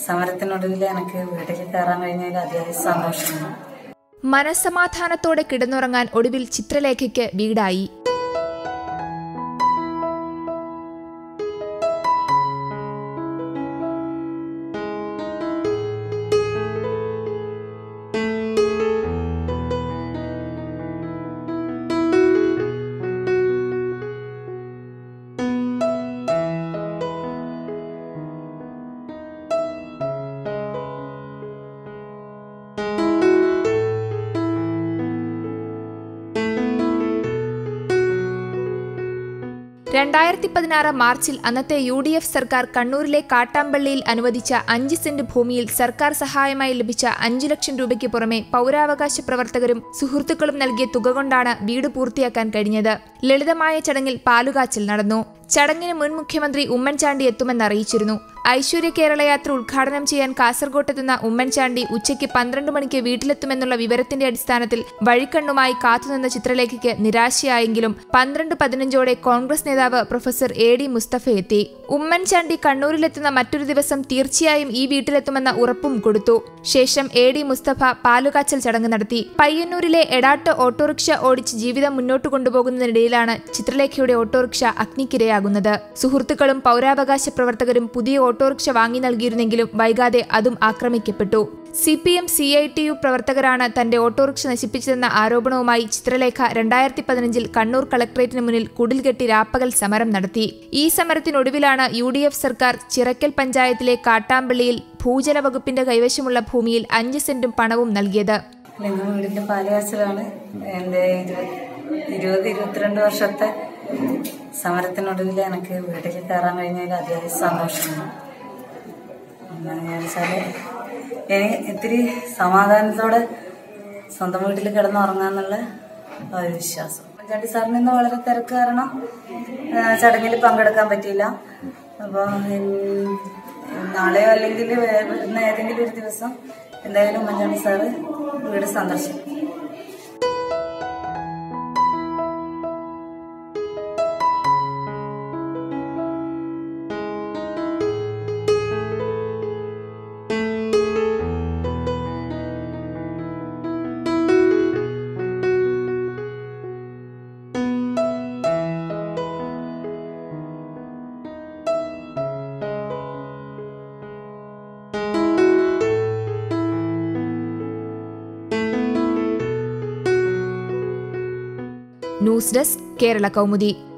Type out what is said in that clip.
സമരത്തിനൊടുവിൽ എനിക്ക് വീട്ടിൽ കയറാൻ കഴിഞ്ഞതിൽ അതിയായ സന്തോഷമുണ്ട് മനസ്സമാധാനത്തോടെ കിടന്നുറങ്ങാൻ ഒടുവിൽ ചിത്രലേഖയ്ക്ക് വീടായി രണ്ടായിരത്തി പതിനാറ് മാർച്ചിൽ അന്നത്തെ യു ഡി എഫ് സർക്കാർ കണ്ണൂരിലെ കാട്ടാമ്പള്ളിയിൽ അനുവദിച്ച അഞ്ച് സെന്റ് ഭൂമിയിൽ സർക്കാർ സഹായമായി ലഭിച്ച അഞ്ചു ലക്ഷം രൂപയ്ക്ക് പുറമെ പൗരാവകാശ പ്രവർത്തകരും സുഹൃത്തുക്കളും നൽകിയ തുക കൊണ്ടാണ് വീട് പൂർത്തിയാക്കാൻ കഴിഞ്ഞത് ലളിതമായ ചടങ്ങിൽ പാലുകാച്ചൽ നടന്നു ചടങ്ങിന് മുൻ മുഖ്യമന്ത്രി ഉമ്മൻചാണ്ടി എത്തുമെന്ന് അറിയിച്ചിരുന്നു ഐശ്വര്യ കേരള യാത്ര ഉദ്ഘാടനം ചെയ്യാൻ കാസർകോട്ടെത്തുന്ന ഉമ്മൻചാണ്ടി ഉച്ചയ്ക്ക് പന്ത്രണ്ട് മണിക്ക് വീട്ടിലെത്തുമെന്നുള്ള വിവരത്തിന്റെ അടിസ്ഥാനത്തിൽ വഴിക്കണ്ണുമായി കാത്തുനിന്ന ചിത്രലേഖയ്ക്ക് നിരാശയായെങ്കിലും പന്ത്രണ്ട് പതിനഞ്ചോടെ കോൺഗ്രസ് നേതാവ് പ്രൊഫസർ എ ഡി മുസ്തഫ എത്തി ഉമ്മൻചാണ്ടി കണ്ണൂരിലെത്തുന്ന മറ്റൊരു ദിവസം തീർച്ചയായും ഈ വീട്ടിലെത്തുമെന്ന ഉറപ്പും കൊടുത്തു ശേഷം എ ഡി മുസ്തഫ പാലുകാച്ചൽ ചടങ്ങ് നടത്തി പയ്യന്നൂരിലെ എടാട്ട് ഓട്ടോറിക്ഷ ഓടിച്ച് ജീവിതം മുന്നോട്ട് കൊണ്ടുപോകുന്നതിനിടയിലാണ് ചിത്രലേഖയുടെ ഓട്ടോറിക്ഷ അഗ്നിക്കിരയാകുന്നത് സുഹൃത്തുക്കളും പൗരാവകാശ പ്രവർത്തകരും പുതിയ ഓട്ടോറിക്ഷ വാങ്ങി നൽകിയിരുന്നെങ്കിലും വൈകാതെ അതും ആക്രമിക്കപ്പെട്ടു C P M C I T U പ്രവർത്തകരാണ് തന്റെ ഓട്ടോറിക്ഷ നശിപ്പിച്ചതെന്ന ആരോപണവുമായി ചിത്രലേഖ രണ്ടായിരത്തി പതിനഞ്ചിൽ കണ്ണൂർ കളക്ടറേറ്റിന് മുന്നിൽ കുടിൽകെട്ടി രാപ്പകൽ സമരം നടത്തി ഈ സമരത്തിനൊടുവിലാണ് യു ഡി എഫ് സർക്കാർ ചിറക്കൽ പഞ്ചായത്തിലെ കാട്ടാമ്പള്ളിയിൽ ഭൂജല വകുപ്പിന്റെ കൈവശമുള്ള ഭൂമിയിൽ അഞ്ച് സെന്റും പണവും നൽകിയത് എൻ്റെ വീടിന്റെ പാലുകാച്ചലാണ് എൻ്റെ ഇരുപത് ഇരുപത് ഇരുപത്തിരണ്ട് വർഷത്തെ സമരത്തിനൊടുവിൽ എനിക്ക് വീട്ടിൽ കയറാൻ കഴിഞ്ഞതിൽ അതിയായ സന്തോഷമുണ്ട് എന്താണെന്ന് വെച്ചാല് ഇനി ഇത്തിരി സമാധാനത്തോടെ സ്വന്തം വീട്ടിൽ കിടന്നുറങ്ങാന്നുള്ള ഒരു വിശ്വാസം ഉമ്മൻചാണ്ടി സാറിന് ഇന്ന് വളരെ തിരക്ക് കാരണം ആ, ചടങ്ങിൽ പങ്കെടുക്കാൻ പറ്റിയില്ല അപ്പോൾ നാളെയോ അല്ലെങ്കിൽ വേ- വരുന്ന ഏതെങ്കിലും ഒരു ദിവസം എന്തായാലും ഉമ്മൻചാണ്ടി സാറ് വീട് സന്ദർശിക്കും ന്യൂസ് ഡെസ്ക് കേരള കൗമുദി